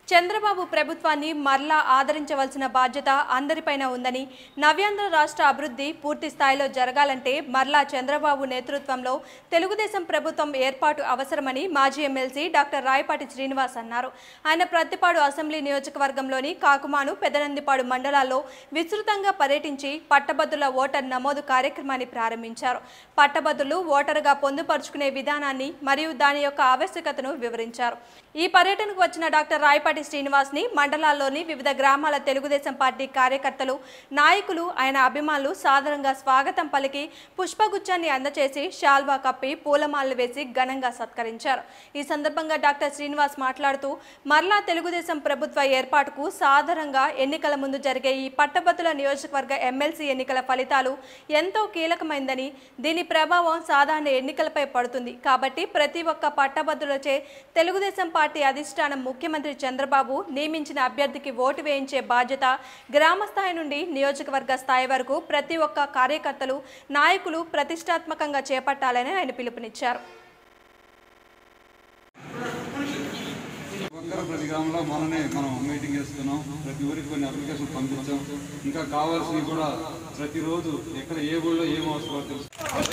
చంద్రబాబు ప్రభుత్వాన్ని మరలా ఆదరించవలసిన బాధ్యత అందరిపైన ఉందని నవ్యాంధ్ర రాష్ట్ర అభివృద్ధి పూర్తి స్థాయిలో జరగాలంటే మరలా చంద్రబాబు నేతృత్వంలో తెలుగుదేశం ప్రభుత్వం ఏర్పాటు అవసరమని మాజీ ఎమ్మెల్సీ డాక్టర్ రాయపాటి శ్రీనివాస్ అన్నారు ఆయన ప్రత్తిపాడు అసెంబ్లీ నియోజకవర్గంలోని కాకుమాను పెదనందిపాడు మండలాల్లో విస్తృతంగా పర్యటించి పట్టభద్రుల ఓటర్ నమోదు కార్యక్రమాన్ని ప్రారంభించారు పట్టభద్రులు ఓటరుగా పొందుపరుచుకునే విధానాన్ని మరియు దాని యొక్క ఆవశ్యకతను వివరించారు ఈ పర్యటనకు వచ్చిన డాక్టర్ రాయపాటి శ్రీనివాస్ ని మండలాల్లోని వివిధ గ్రామాల తెలుగుదేశం పార్టీ కార్యకర్తలు నాయకులు ఆయన అభిమానులు సాదరంగా స్వాగతం పలికి పుష్పగుచ్చాన్ని అందచేసి శాల్వా కప్పి పూలమాలలు వేసి ఘనంగా సత్కరించారు ఈ సందర్భంగా డాక్టర్ శ్రీనివాస్ మాట్లాడుతూ మరలా తెలుగుదేశం ప్రభుత్వ ఏర్పాటుకు సాధారణంగా ఎన్నికల ముందు జరిగే ఈ పట్టభద్రుల నియోజకవర్గ ఎమ్మెల్సీ ఎన్నికల ఫలితాలు ఎంతో కీలకమైందని దీని ప్రభావం సాధారణ ఎన్నికలపై పడుతుంది కాబట్టి ప్రతి ఒక్క పట్టభద్రులచే తెలుగుదేశం పార్టీ అధిష్టానం ముఖ్యమంత్రి చంద్రబాబు నియమించిన అభ్యర్థికి ఓటు వేయించే బాధ్యత గ్రామ స్థాయి నుండి నియోజకవర్గ స్థాయి వరకు ప్రతి ఒక్క కార్యకర్తలు నాయకులు ప్రతిష్టాత్మకంగా చేపట్టాలని ఆయన పిలుపునిచ్చారు ఒక్కరు ప్రతి గ్రామంలో మననే మనం మీటింగ్ చేస్తున్నాం ప్రతి ఊరికి కొన్ని అప్లికేషన్ పంపించాం ఇంకా కావాల్సినవి కూడా ప్రతిరోజు ఎక్కడ ఏ ఊళ్ళో ఏం అవసరమో తెలుసు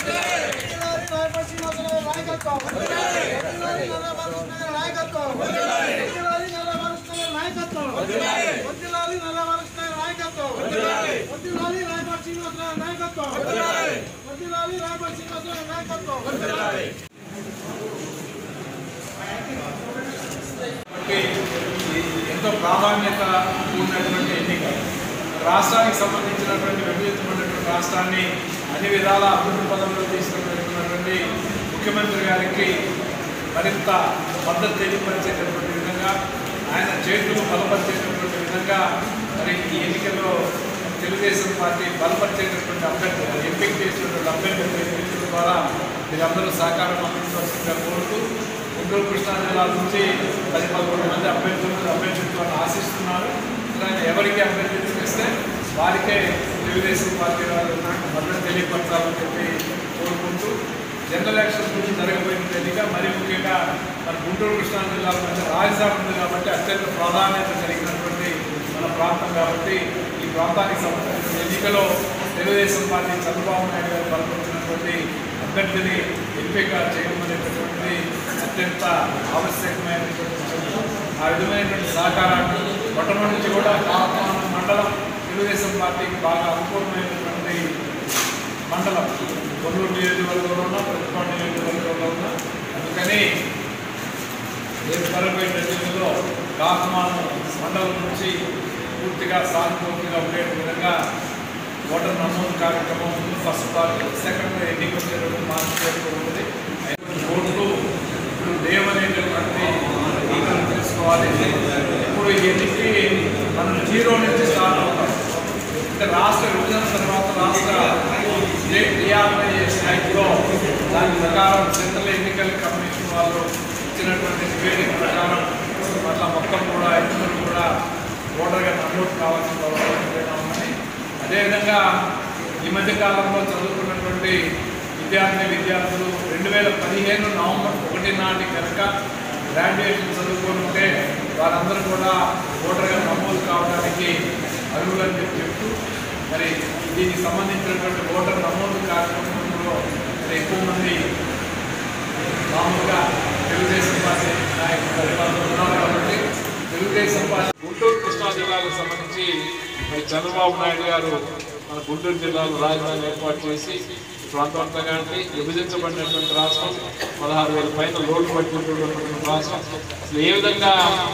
నాయకత్వం కాబట్టి ఇది ఎంతో ప్రాధాన్యత ఉన్నటువంటి ఎన్నిక రాష్ట్రానికి సంబంధించినటువంటి విభజించబడినటువంటి రాష్ట్రాన్ని అన్ని విధాల అభివృద్ధి పదంలో తీసుకువెళ్తున్నటువంటి ముఖ్యమంత్రి గారికి మరింత మద్దతు తెలియపరిచేటటువంటి విధంగా ఆయన చేతులు బలపరిచేటటువంటి విధంగా మరి ఈ ఎన్నికల్లో తెలుగుదేశం పార్టీ బలపరిచేటటువంటి అభ్యర్థులు ఎంపిక చేసినటువంటి అభ్యర్థులు ఎన్నికల ద్వారా మీరందరూ సహకారం అందించవలసిందిగా కోరుతూ గుంటూరు కృష్ణా జిల్లా నుంచి పది పదకొండు మంది అభ్యర్థులు అభ్యర్థిత్వాన్ని ఆశిస్తున్నారు అలాగే ఎవరికి అభ్యర్థిత్వం ఇస్తే వారికే తెలుగుదేశం పార్టీ వారు మద్దతు తెలియపరచాలని చెప్పి కోరుకుంటూ జనరల్ ఎలక్షన్స్ గురించి జరగబోయిన ఎన్నిక మరి ముఖ్యంగా మన గుంటూరు కృష్ణా జిల్లాలో మధ్య రాజధాని ఉంది కాబట్టి అత్యంత ప్రాధాన్యత కలిగినటువంటి మన ప్రాంతం కాబట్టి ఈ ప్రాంతానికి సంబంధించిన ఎన్నికలో తెలుగుదేశం పార్టీ చంద్రబాబు నాయుడు గారు బలపరిచినటువంటి అభ్యర్థిని ఎంపిక చేయడం అనేటటువంటిది అత్యంత ఆవశ్యకమైనటువంటి విషయం. ఆ విధమైనటువంటి సహకారాన్ని మొట్టమొదటి నుంచి కూడా కాకుమాన మండలం తెలుగుదేశం పార్టీకి బాగా అనుకూలమైనటువంటి మండలం కొల్లూరు నియోజకవర్గంలో ఉన్న ప్రతిపాడు నియోజకవర్గంలో ఉన్న అందుకని రేపు జరగబోయే ఎన్నికల్లో కాకుమాను మండలం నుంచి పూర్తిగా సానుకూలంగా ఉండే విధంగా ఓటర్ నమోదు కార్యక్రమం ఫస్ట్ తారీఖు సెకండ్ ఎన్నిక వచ్చేటప్పుడు మార్చి చేరుతూ ఉంటుంది ఓట్లు ఇప్పుడు లేవనేటటువంటి ఎన్నికలు తెలుసుకోవాలి ఇప్పుడు ఈ ఎన్నికకి మనం జీరో నుంచి స్టార్ట్ అవుతాం అంటే రాష్ట్ర విభజన తర్వాత రాష్ట్ర స్టేట్ రీఆర్గనైజేషన్ యాక్ట్లో దాని ప్రకారం సెంట్రల్ ఎన్నికల కమిషన్ వాళ్ళు ఇచ్చినటువంటి నివేదిక ప్రకారం అట్లా మొత్తం కూడా ఎన్నికలు కూడా ఓటర్గా నమోదు కావాల్సిన అవసరం ఏదైనా ఉందని అదేవిధంగా ఈ మధ్య కాలంలో చదువుకున్నటువంటి విద్యార్థి విద్యార్థులు రెండు వేల పదిహేను నవంబర్ ఒకటి నాటి కనుక గ్రాడ్యుయేషన్ చదువుకొని ఉంటే వారందరూ కూడా ఓటర్గా నమోదు కావడానికి అర్హులని చెప్పి చెప్తూ మరి దీనికి సంబంధించినటువంటి ఓటర్ నమోదు కార్యక్రమంలో మరి ఎక్కువ మంది మామూలుగా తెలుగుదేశం పార్టీ నాయకులు పరిపాలన ఉన్నారు కాబట్టి తెలుగుదేశం పార్టీ గుంటూరు కృష్ణా జిల్లాకు సంబంధించి మరి చంద్రబాబు నాయుడు గారు మన గుంటూరు జిల్లాలో రాజధాని ఏర్పాటు చేసి ఈ ప్రాంతవంతంగా అంటే విభజించబడినటువంటి రాష్ట్రం పదహారు వేల పైన లోటు పట్టుకుంటున్నటువంటి రాష్ట్రం అసలు ఏ విధంగా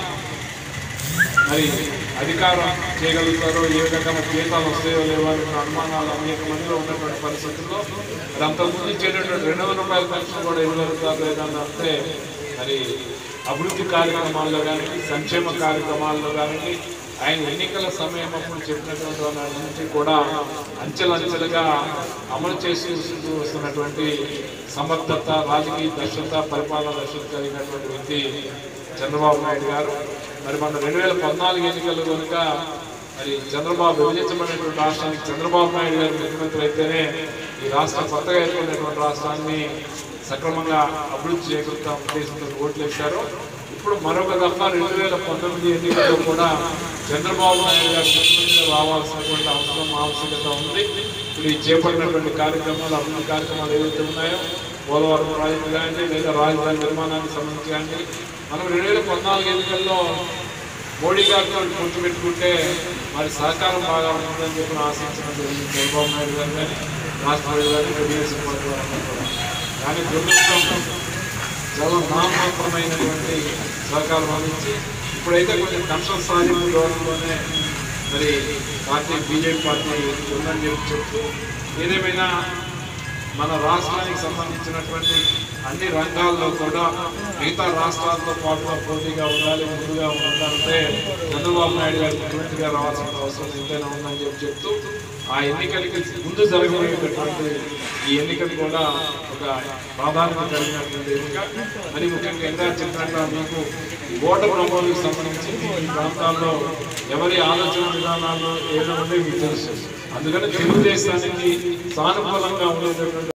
మరి అధికారం చేయగలుగుతారో ఏ విధంగా మరి జీతాలు వస్తాయో లేవో అనే అనుమానాలు అనేక మందిలో ఉన్నటువంటి పరిస్థితుల్లో మరి అంతకుముందు ఇచ్చేటటువంటి రెండు వందల రూపాయల పెన్షన్ కూడా ఇవ్వగలుగుతారు లేదని అంటే మరి అభివృద్ధి కార్యక్రమాల్లో కానీ సంక్షేమ కార్యక్రమాల్లో కానీ ఆయన ఎన్నికల సమయం అప్పుడు చెప్పినటువంటి వాటి నుంచి కూడా అంచెలంచెలుగా అమలు చేసి వస్తున్నటువంటి సమర్థత రాజకీయ దక్షత పరిపాలన దక్షత కలిగినటువంటి వ్యక్తి చంద్రబాబు నాయుడు గారు మరి మన రెండు వేల పద్నాలుగు ఎన్నికలు కనుక మరి చంద్రబాబు విభజించబడినటువంటి రాష్ట్రానికి చంద్రబాబు నాయుడు గారు ముఖ్యమంత్రి అయితేనే ఈ రాష్ట్రం కొత్తగా ఏర్పడినటువంటి రాష్ట్రాన్ని సక్రమంగా అభివృద్ధి చేయగలుగుతాం ఉద్దేశంతో ఓట్లు వేశారు ఇప్పుడు మరొక దఫా రెండు వేల పంతొమ్మిది ఎన్నికల్లో కూడా చంద్రబాబు నాయుడు గారు ముఖ్యమంత్రిగా రావాల్సినటువంటి అవసరం ఆవశ్యకత ఉంది ఇప్పుడు ఈ చేపట్టినటువంటి కార్యక్రమాలు అభివృద్ధి కార్యక్రమాలు ఏవైతే ఉన్నాయో పోలవరం ప్రాజెక్టు కానీ లేదా రాజధాని నిర్మాణానికి సంబంధించి కానీ మనం రెండు వేల పద్నాలుగు ఎన్నికల్లో మోడీ గారితో పొత్తు పెట్టుకుంటే మరి సహకారం బాగా ఉంటుందని చెప్పి ఆశించినటువంటి చంద్రబాబు నాయుడు గారు కానీ రాష్ట్ర ప్రజలు కానీ తెలుగుదేశం పార్టీ వారందరూ కూడా కానీ దురదృష్టం చాలా నామమాత్రమైనటువంటి సహకారం అందించి ఇప్పుడైతే కొంచెం కన్షన్ సాధింపు ధోరణిలోనే మరి పార్టీ బీజేపీ పార్టీ ఉందని చెప్పి చెప్తూ ఏదేమైనా మన రాష్ట్రానికి సంబంధించినటువంటి అన్ని రంగాల్లో కూడా మిగతా రాష్ట్రాలతో పాటుగా పోటీగా ఉండాలి ముందుగా ఉండాలంటే చంద్రబాబు నాయుడు గారు ముఖ్యమంత్రిగా రావాల్సిన అవసరం ఎంతైనా ఉందని చెప్పి చెప్తూ ఆ ఎన్నికలకి ముందు జరగబోయేటటువంటి ఈ ఎన్నికలు కూడా ఒక ప్రాధాన్యత కలిగినటువంటి ఎన్నిక మరి ముఖ్యంగా ఎంత చెప్పినట్టు మీకు ఓటర్ నమోదుకు సంబంధించి ఈ ప్రాంతాల్లో ఎవరి ఆలోచన విధానాలు ఏమైనా ఉంటే మీకు తెలుసు అందుకని తెలుగుదేశానికి సానుకూలంగా ఉండేటటువంటి